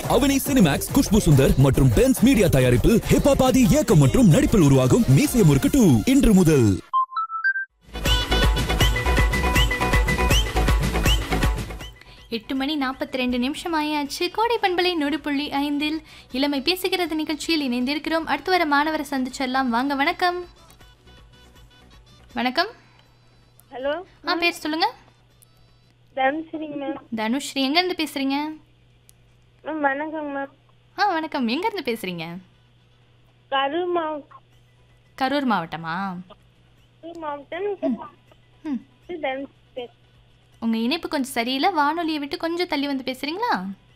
அவனி Cinemax Khushbu Sundar மற்றும் Benz media தயாரிப்பில் ஹிப்பாபாதி இயக்கம் மற்றும் நடிப்பில் உருவாகும் மீசை முறுக்கு டூ இன்று முதல் எட்டு மணி நாற்பத்தி ரெண்டு நிமிஷம் ஆயாச்சு கோடை பண்பலை நூறு புள்ளி ஐந்தில் இளமை பேசுகிறது நிகழ்ச்சியில் இணைந்திருக்கிறோம் அடுத்து வர மாணவரை சந்திச்சிடலாம் வாங்க வணக்கம் வணக்கம் ஹலோ ஆ பேர் சொல்லுங்க தனுஸ்ரீங்க மேம் தனுஸ்ரீ எங்கேருந்து பேசுறீங்க மேம் வணக்கம் மேம் ஆ வணக்கம் எங்கேருந்து பேசுறீங்க கரூர் மாவட்டம் கரூர் மாவட்டமா கரூர் மாவட்டம் ம் தனுஷ் பேச உங்கள் இணைப்பு கொஞ்சம் சரியில்லை வானொலியை விட்டு கொஞ்சம் தள்ளி வந்து பேசுறீங்களா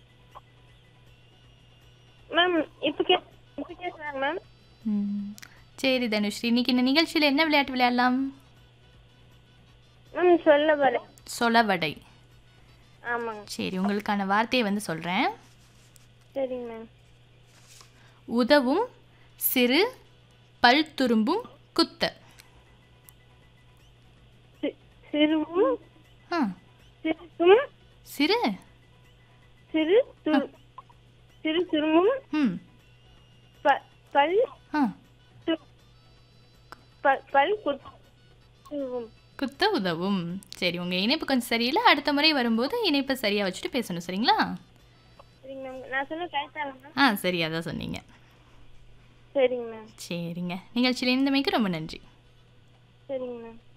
மேம் இப்போ கே இப்போ கேட்குறாங்க மேம் ம் சரி தனுஸ்ரீ இன்னைக்கு இந்த நிகழ்ச்சியில் என்ன விளையாட்டு விளையாடலாம் மேம் சொல்ல வரேன் சொலவடை ஆமாங்க சரி உங்களுக்கான வார்த்தையை வந்து சொல்கிறேன் சரிங்க மேம் உதவும் சிறு பல் துரும்பும் குத்த சி- சிறுவும் ஆ சிறுக்கும் சிறு சிறு துரு சிறு சுருமும் ம் ப பல் ஆ து- ப- பல் குத்துவும் குத்த உதவும் சரி உங்கள் இணைப்பு கொஞ்சம் சரியில்லை அடுத்த முறை வரும்போது இணைப்பை சரியாக வச்சுட்டு பேசணும் சரிங்களா சரிங்க மேம் நான் சொன்ன கரெக்டாக மேம் ஆ சரி அதான் சொன்னீங்க சரிங்க மேம் சரிங்க நிகழ்ச்சியில் இருந்தமைக்கு ரொம்ப நன்றி சரிங்க மேம்